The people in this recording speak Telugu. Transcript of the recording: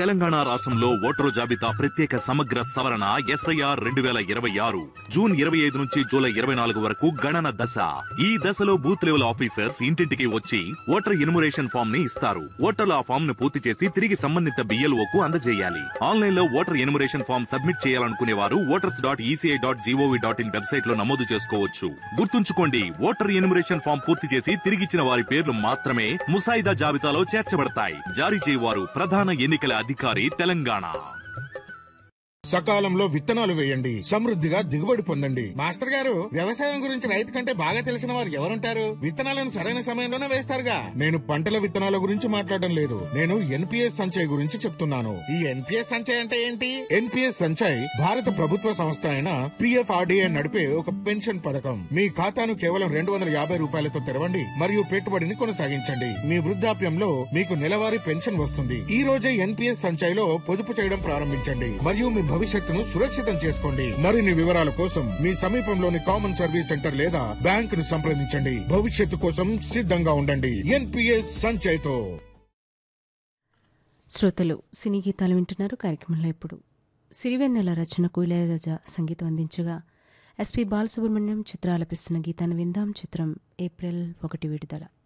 తెలంగాణ రాష్ట్రంలో ఓటరు జాబితా ప్రత్యేక సమగ్ర సవరణ ఎస్ఐఆర్ రెండు వేల ఇరవై ఆరు జూన్ ఇరవై ఐదు నుంచి జూలై ఇరవై నాలుగు వరకు గణన దశ ఈ దశలో బూత్ లెవెల్ ఆఫీసర్స్ ఇంటింటికి వచ్చి ఓటర్ ఇన్మురేషన్ ఫామ్ ని ఇస్తారు ఓటర్లు ఆ ఫామ్ ను పూర్తి చేసి తిరిగి సంబంధిత బిఎల్ఓ కు అందజేయాలి ఆన్లైన్ లో ఓటర్ ఇన్మురేషన్ ఫామ్ సబ్మిట్ చేయాలనుకునే వారు voters dot ECI dot GOV dot in website లో నమోదు చేసుకోవచ్చు గుర్తుంచుకోండి ఓటర్ ఇన్మురేషన్ ఫామ్ పూర్తి చేసి తిరిగిచ్చిన వారి పేర్లు మాత్రమే ముసాయిదా జాబితాలో చేర్చబడతాయి జారీ చేయవారు ప్రధాన ఎన్నికల అధికారి తెలంగాణ సకాలంలో విత్తనాలు వేయండి సమృద్ధిగా దిగుబడి పొందండి మాస్టర్ గారు వ్యవసాయం గురించి రైతు కంటే బాగా తెలిసిన వారు ఎవరుంటారు విత్తనాలను సరైన సమయంలోనే వేస్తారుగా నేను పంటల విత్తనాల గురించి మాట్లాడడం లేదు నేను ఎన్పిఎస్ సంచయ్ గురించి చెప్తున్నాను ఈ ఎన్పిఎస్ సంచయ్ అంటే ఏంటి ఎన్పిఎస్ సంచయ్ భారత ప్రభుత్వ సంస్థ అయిన పిఎఫ్ఆర్డిఏ నడిపే ఒక పెన్షన్ పథకం మీ ఖాతాను కేవలం రెండు వందల యాభై రూపాయలతో తెరవండి మరియు పెట్టుబడిని కొనసాగించండి మీ వృద్ధాప్యంలో మీకు నెలవారీ పెన్షన్ వస్తుంది ఈ రోజే ఎన్పిఎస్ సంచయ్లో పొదుపు చేయడం ప్రారంభించండి మరియు మీ భవిష్యత్తును సురక్షితం చేసుకోండి మరిన్ని వివరాల కోసం మీ సమీపంలోని కామన్ సర్వీస్ సెంటర్ లేదా బ్యాంక్ ను సంప్రదించండి భవిష్యత్తు కోసం సిద్ధంగా ఉండండి ఎన్పిఎస్ సంచయ్తో శ్రోతలు సినీ గీతాలు వింటున్నారు కార్యక్రమంలో ఇప్పుడు సిరివెన్నెల రచనకు ఇళయరాజా సంగీతం అందించగా ఎస్పి బాలసుబ్రహ్మణ్యం చిత్రాలపిస్తున్న గీతాన్ని విందాం చిత్రం ఏప్రిల్ ఒకటి విడుదల